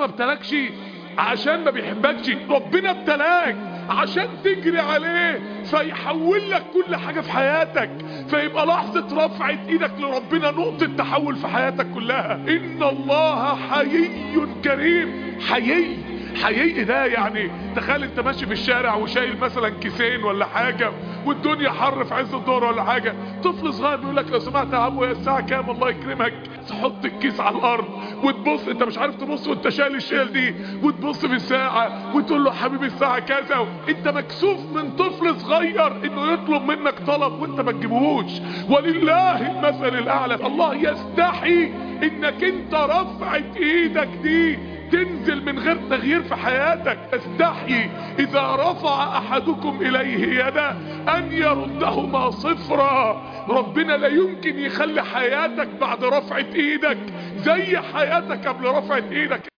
ابتلاكش عشان ما بيحبكش ربنا ابتلاك عشان تجري عليه فيحول لك كل حاجة في حياتك فيبقى لحظة رفعة ايدك لربنا نقطة تحول في حياتك كلها ان الله حيي كريم حيي حقيقي ده يعني تخيل انت ماشي في الشارع وشايل مثلا كيسين ولا حاجة والدنيا حر في عز الظهر ولا حاجة طفل صغير بيقول لك لو سمعت يا عمو يا الساعة كام الله يكرمك تحط الكيس على الارض وتبص انت مش عارف تبص وانت شايل الشيل دي وتبص في الساعة وتقول له حبيبي الساعة كذا انت مكسوف من طفل صغير انه يطلب منك طلب وانت ما تجيبهوش ولله المثل الاعلى الله يستحي انك انت رفعت ايدك دي تنزل من غير تغيير في حياتك استحيي اذا رفع احدكم اليه يده ان يردهما صفرا ربنا لا يمكن يخلي حياتك بعد رفعة ايدك زي حياتك قبل رفعة ايدك